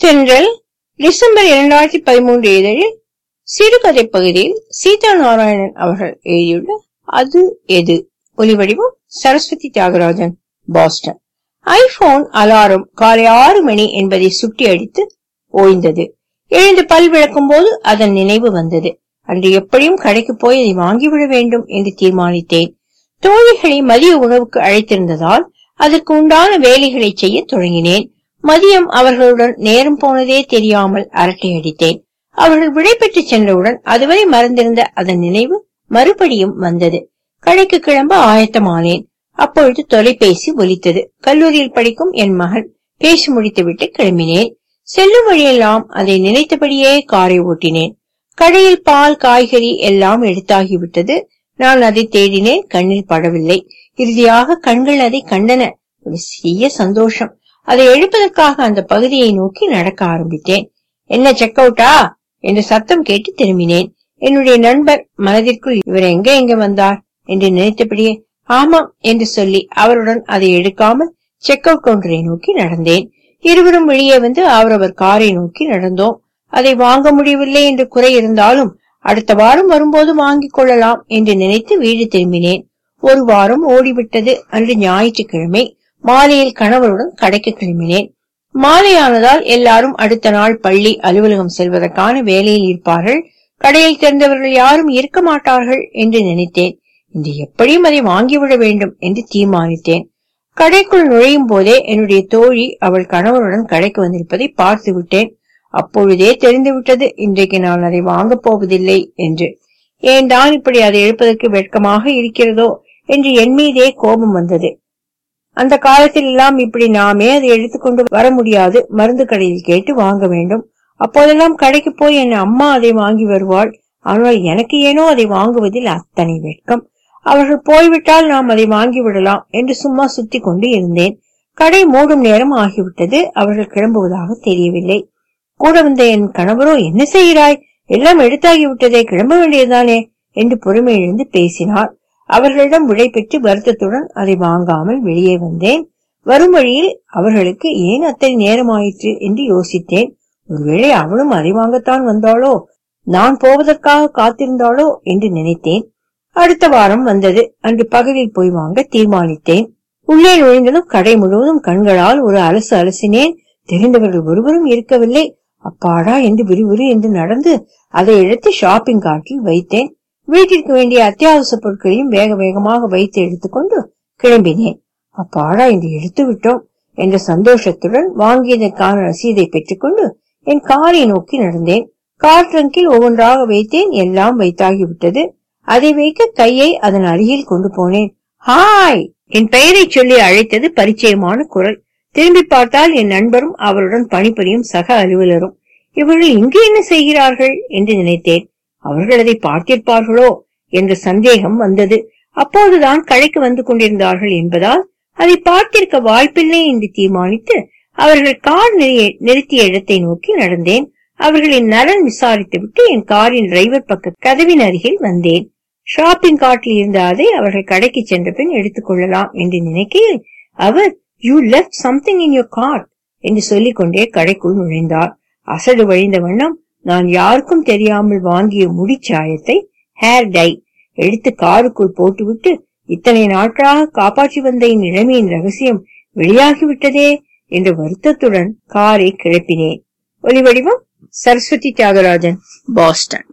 தென்றல் டிசம்பர் இரண்டாயிரத்தி பதிமூன்று இதழில் சிறுகதை பகுதியில் சீதா நாராயணன் அவர்கள் எழுதியுள்ள அது எது ஒலிவடிவம் Saraswathi Thiyagarajan Boston iPhone alarm காலை ஆறு மணி என்பதை சுட்டி அடித்து ஓய்ந்தது எழுந்து பல் விளக்கும் போது அதன் நினைவு வந்தது அன்று எப்படியும் கடைக்கு போய் அதை வாங்கிவிட வேண்டும் என்று தீர்மானித்தேன் தோழிகளை மதிய உணவுக்கு அழைத்திருந்ததால் அதற்கு உண்டான வேலைகளை செய்ய தொடங்கினேன் மதியம் அவர்களுடன் நேரம் போனதே தெரியாமல் அரட்டை அடித்தேன் அவர்கள் விடைபெற்று சென்றவுடன் அதுவரை மறந்திருந்த அதன் நினைவு மறுபடியும் வந்தது கடைக்கு கிளம்ப ஆயத்தமானேன் அப்பொழுது தொலைபேசி ஒலித்தது கல்லூரியில் படிக்கும் என் மகன் பேசி முடித்துவிட்டு கிளம்பினேன் செல்லும் வழியெல்லாம் அதை நினைத்தபடியே காரை ஓட்டினேன் கடையில் பால் காய்கறி எல்லாம் எடுத்தாகிவிட்டது நான் அதை தேடினேன் கண்ணில் படவில்லை இறுதியாக கண்கள் அதை கண்டன ஒரு சிறிய சந்தோஷம் அதை எழுப்பதற்காக அந்த பகுதியை நோக்கி நடக்க ஆரம்பித்தேன் என்ன செக் அவுட்டா என்று சத்தம் கேட்டு திரும்பினேன் என்னுடைய நண்பர் மனதிற்குள் இவர் எங்க எங்க வந்தார் என்று நினைத்தபடியே ஆமாம் என்று சொல்லி அவருடன் அதை எடுக்காமல் செக் அவுட் கவுண்டரை நோக்கி நடந்தேன் இருவரும் வெளியே வந்து அவரவர் காரை நோக்கி நடந்தோம் அதை வாங்க முடியவில்லை என்று குறை இருந்தாலும் அடுத்த வாரம் வரும்போது வாங்கிக் கொள்ளலாம் என்று நினைத்து வீடு திரும்பினேன் ஒரு வாரம் ஓடிவிட்டது அன்று ஞாயிற்றுக்கிழமை மாலையில் கணவருடன் கடைக்கு கிளம்பினேன் மாலையானதால் எல்லாரும் அடுத்த நாள் பள்ளி அலுவலகம் செல்வதற்கான வேலையில் இருப்பார்கள் கடையில் தெரிந்தவர்கள் யாரும் இருக்க மாட்டார்கள் என்று நினைத்தேன் இன்று எப்படியும் அதை வாங்கிவிட வேண்டும் என்று தீர்மானித்தேன் கடைக்குள் நுழையும் போதே என்னுடைய தோழி அவள் கணவருடன் கடைக்கு வந்திருப்பதை பார்த்து விட்டேன் அப்பொழுதே தெரிந்துவிட்டது இன்றைக்கு நான் அதை வாங்கப் போவதில்லை என்று ஏன் தான் இப்படி அதை எடுப்பதற்கு வெட்கமாக இருக்கிறதோ என்று என் மீதே கோபம் வந்தது அந்த காலத்தில் எல்லாம் இப்படி நாமே அதை எடுத்துக்கொண்டு வர முடியாது மருந்து கடையில் கேட்டு வாங்க வேண்டும் அப்போதெல்லாம் கடைக்கு போய் என் அம்மா அதை வாங்கி வருவாள் ஆனால் எனக்கு ஏனோ அதை வாங்குவதில் அத்தனை வெட்கம் அவர்கள் போய்விட்டால் நாம் அதை வாங்கி விடலாம் என்று சும்மா சுத்தி கொண்டு இருந்தேன் கடை மூடும் நேரம் ஆகிவிட்டது அவர்கள் கிளம்புவதாக தெரியவில்லை கூட வந்த என் கணவரோ என்ன செய்கிறாய் எல்லாம் எடுத்தாகிவிட்டதே கிளம்ப வேண்டியதுதானே என்று பொறுமையிலிருந்து பேசினார் அவர்களிடம் விடை பெற்று வருத்தத்துடன் அதை வாங்காமல் வெளியே வந்தேன் வரும் வழியில் அவர்களுக்கு ஏன் அத்தனை நேரம் ஆயிற்று என்று யோசித்தேன் ஒருவேளை அவளும் அதை வாங்கத்தான் வந்தாளோ நான் போவதற்காக காத்திருந்தாளோ என்று நினைத்தேன் அடுத்த வாரம் வந்தது அன்று பகலில் போய் வாங்க தீர்மானித்தேன் உள்ளே நுழைந்ததும் கடை முழுவதும் கண்களால் ஒரு அலசு அலசினேன் தெரிந்தவர்கள் ஒருவரும் இருக்கவில்லை அப்பாடா என்று விறுவிறு என்று நடந்து அதை எடுத்து ஷாப்பிங் கார்ட்டில் வைத்தேன் வீட்டிற்கு வேண்டிய அத்தியாவசிய பொருட்களையும் வேக வேகமாக வைத்து எடுத்துக்கொண்டு கிளம்பினேன் அப்பாடா என்று எடுத்து விட்டோம் என்ற சந்தோஷத்துடன் வாங்கியதற்கான ரசீதை பெற்றுக்கொண்டு என் காரை நோக்கி நடந்தேன் கார் ட்ரங்கில் ஒவ்வொன்றாக வைத்தேன் எல்லாம் வைத்தாகிவிட்டது அதை வைக்க கையை அதன் அருகில் கொண்டு போனேன் ஹாய் என் பெயரை சொல்லி அழைத்தது பரிச்சயமான குரல் திரும்பி பார்த்தால் என் நண்பரும் அவருடன் பணிபுரியும் சக அலுவலரும் இவர்கள் இங்கு என்ன செய்கிறார்கள் என்று நினைத்தேன் அவர்கள் அதை பார்த்திருப்பார்களோ என்ற சந்தேகம் வந்தது அப்போதுதான் கடைக்கு வந்து கொண்டிருந்தார்கள் என்பதால் அதை பார்த்திருக்க வாய்ப்பில்லை என்று தீர்மானித்து அவர்கள் கார் நிறுத்திய இடத்தை நோக்கி நடந்தேன் அவர்களின் நலன் விசாரித்துவிட்டு என் காரின் டிரைவர் பக்க கதவின் அருகில் வந்தேன் ஷாப்பிங் கார்ட்டில் இருந்த அதை அவர்கள் கடைக்கு சென்ற பின் எடுத்துக் கொள்ளலாம் என்று நினைக்கையில் அவர் you left something in your card என்று சொல்லிக் கொண்டே கடைக்குள் நுழைந்தார் அசடு வழிந்த வண்ணம் நான் யாருக்கும் தெரியாமல் வாங்கிய முடிச்சாயத்தை ஹேர் டை எடுத்து காருக்குள் போட்டுவிட்டு இத்தனை நாட்களாக காப்பாற்றி வந்த என் இளமையின் ரகசியம் வெளியாகிவிட்டதே என்ற வருத்தத்துடன் காரை கிளப்பினேன் ஒலிவடிவம் சரஸ்வதி தியாகராஜன் பாஸ்டன்